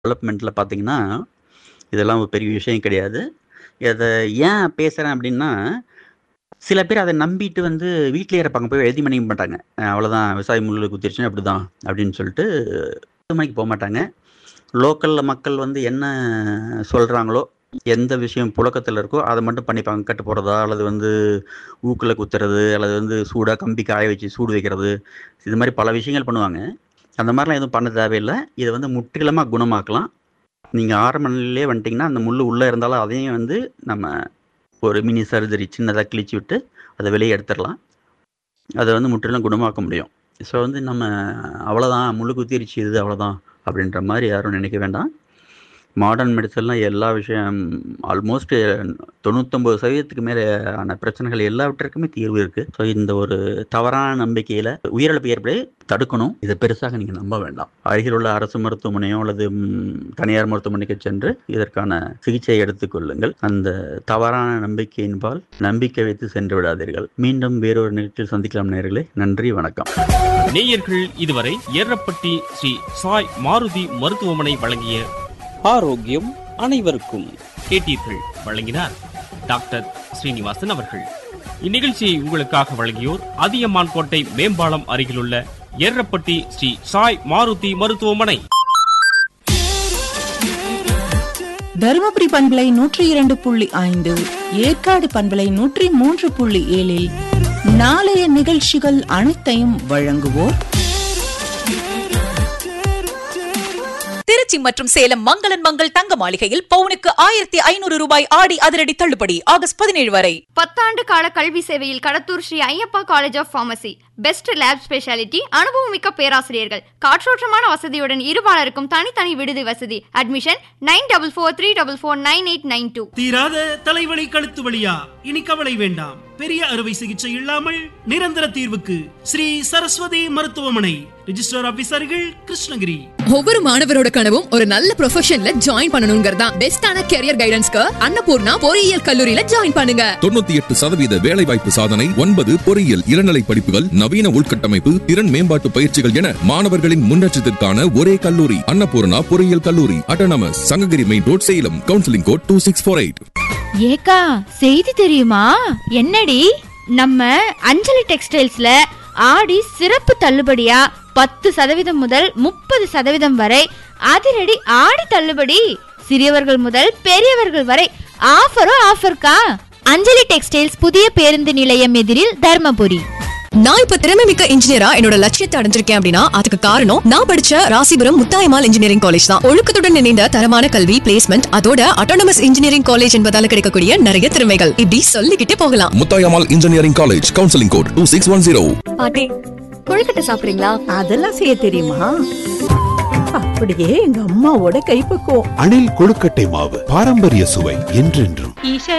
டெவலப்மெண்ட்டில் பார்த்தீங்கன்னா, இதெல்லாம் ஒரு பெரிய விஷயம் கிடையாது. இத ஏன் பேசுறேன் அப்டின்னா, சில பேர் அத நம்பிட்டு வந்து வீட்லயே இருப்பாங்க. போய் எழுதி மணிக்க மாட்டாங்க. அ அவ்வளோதான் விவசாயம் முள்ளுல குத்திருச்சுன்னா இப்படிதான் அப்டின்னு சொல்லிட்டு மணிக்கு போமாட்டாங்க. லோக்கல்ல மக்கள் வந்து என்ன சொல்றாங்களோ, எந்த விஷயம் புழக்கத்துல இருக்கோ, அத மட்டும் பண்ணிப்பாங்க. கட்டு போடுறதா, அல்லது வந்து ஊக்குல குத்துறது, அல்லது வந்து சூடா கம்பி காய வச்சு சூடு வைக்கிறது. இது மாரி பல விஷயங்கள் பண்ணுவாங்க. அந்த மாரிலாம் எதுவும் பண்ண தேவையில்ல. இத வந்து முற்றிலுமா குணமாக்கலாம். நீங்க ஆரம்ப நிலையிலேயே வந்துட்டீங்கன்னா, அந்த முள்ளு உள்ள இருந்தாலும் அதையும் வந்து நம்ம ஒரு மினி சர்ஜரி சின்னதா கிழிச்சு விட்டு, அத வெளிய எடுத்துரலாம். அத வந்து முற்றிலும் குணமாக்க முடியும். ஸோ வந்து நம்ம அவ்வளோதான் முள்ளு குத்திருச்சு இது அவ்வளோதான் அப்டின்ற மாரி யாரும் நினைக்க வேண்டாம். மாடர்ன் மெடிசின்ல எல்லா விஷயம் ஆல்மோஸ்ட் 99% மேல ஆன பிரச்சனைகள் எல்லாவற்றிற்குமே தீர்வு இருக்கு. ஸோ இந்த ஒரு தவறான நம்பிக்கையில உயிரிழப்பு ஏற்பட தடுக்கணும். இத பெருசாக நீங்க நம்ப வேண்டாம். அருகில் உள்ள அரசு மருத்துவமனையோ அல்லது ம் தனியார் மருத்துவமனைக்கு சென்று இதற்கான சிகிச்சை எடுத்துக் கொள்ளுங்கள். அந்த தவறான நம்பிக்கையின்பால் நம்பிக்கை வைத்து சென்று விடாதீர்கள். மீண்டும் வேறொரு நிகழ்ச்சியில் சந்திக்கலாம் நேயர்களே. நன்றி, வணக்கம். நேயர்கள் இதுவரை ஏரப்பட்டி ஸ்ரீ சாய் மாருதி மருத்துவமனை வழங்கிய ஆரோக்கியம் அனைவருக்கும் கேட்டீர்கள் வழங்கினார் டாக்டர் ஸ்ரீனிவாசன் அவர்கள் இந்நிகழ்ச்சியை உங்களுக்காக வழங்கியோர் அதியமான் கோட்டை மேம்பாலம் அருகிலுள்ள ஏரப்பட்டி ஸ்ரீ சாய் மாருதி மருத்துவமனை தருமபுரி பண்பலை நூற்றி இரண்டு புள்ளி ஐந்து ஏற்காடு பண்பலை நூற்றி மூன்று புள்ளி ஏழில் நாளைய நிகழ்ச்சிகள் அனைத்தையும் வழங்குவோர் திருச்சி மற்றும் சேலம் மங்களன் மங்கள் தங்க மாளிகையில் பவுனுக்கு ஆயிரத்தி ஐநூறு ரூபாய் ஆடி அதிரடி தள்ளுபடி ஆகஸ்ட் பதினேழு வரை பத்தாண்டு கால கல்வி சேவையில் Kadathur Shri Ayyappa college of pharmacy best lab speciality அனுபவமிக்க பேராசிரியர்கள் காற்றோட்டமான வசதியுடன் இருபாலருக்கும் தனித்தனி விடுதி வசதி admission nine double four three double four nine eight nine two தீராத தலைவலி கழுத்து வலியா இனி கவலை வேண்டாம் பெரிய அறுவை சிகிச்சை இல்லாமல் நிரந்தர தீர்வுக்கு ஸ்ரீ சரஸ்வதி மருத்துவமனை ரிஜிஸ்டர் ஆபீசர்கள் கிருஷ்ணகிரி ஒவ்வொரு மாணவரோட கனவும் ஒரு நல்ல ப்ரொஃபஷன்ல ஜாயின் பண்ணணுங்கிறதா பெஸ்டான கெரியர் கைடன்ஸ்க்கு அன்னபூர்ணா பொறியியல் கல்லூரியில ஜாயின் பண்ணுங்க தொண்ணூத்தி எட்டு சதவீத வேலைவாய்ப்பு சாதனை ஒன்பது பொறியியல் இளநிலை படிப்புகள் நவீன உள்கட்டமைப்பு திறன் மேம்பாட்டு பயிற்சிகள் என மாணவர்களின் முன்னேற்றத்திற்கான ஒரே கல்லூரி அன்னபூர்ணா பொறியியல் கல்லூரி autonomous Sankagiri main road Salem counselling code two six four eight ஏக்கா செய்தி தெரியுமா என்னடி நம்ம அஞ்சலி டெக்ஸ்டைல்ஸ்ல ஆடி சிறப்பு தள்ளுபடியா பத்து சதவீதம் முதல் முப்பது சதவீதம் வரை அதிரடி ஆடி தள்ளுபடி சிறியவர்கள் முதல் பெரியவர்கள் வரை ஆஃபரும் ஆஃபர்க்கா அஞ்சலி டெக்ஸ்டைல்ஸ் புதிய பேருந்து நிலையம் எதிரில் தர்மபுரி நான் இப்ப திறமை மிக்க இன்ஜினியரா என்னோட லட்சியத்தை அடைஞ்சிருக்கேன் அப்படின்னா அதுக்கு காரணம் நான் படிச்ச ராசிபுரம் முத்தாயமால் இன்ஜினியரிங் காலேஜ் தான் ஒழுக்கத்துடன் இணைந்த தரமான கல்வி பிளேஸ்மெண்ட் அதோட அட்டானமஸ் இன்ஜினியரிங் காலேஜ் என்பதால கிடைக்கக்கூடிய நிறைய திறமைகள் இப்படி சொல்லிக்கிட்டே போகலாம் Muthayammal engineering college counselling code two six one zero பாட்டி கொழுக்கட்டை சாப்பிடுறீங்களா அதெல்லாம் செய்ய தெரியுமா அப்படியே எங்க அம்மாவோட கைப்பக்குவம் அணில் கொழுக்கட்டை மாவு பாரம்பரிய சுவை என்றென்றும் ஈஷா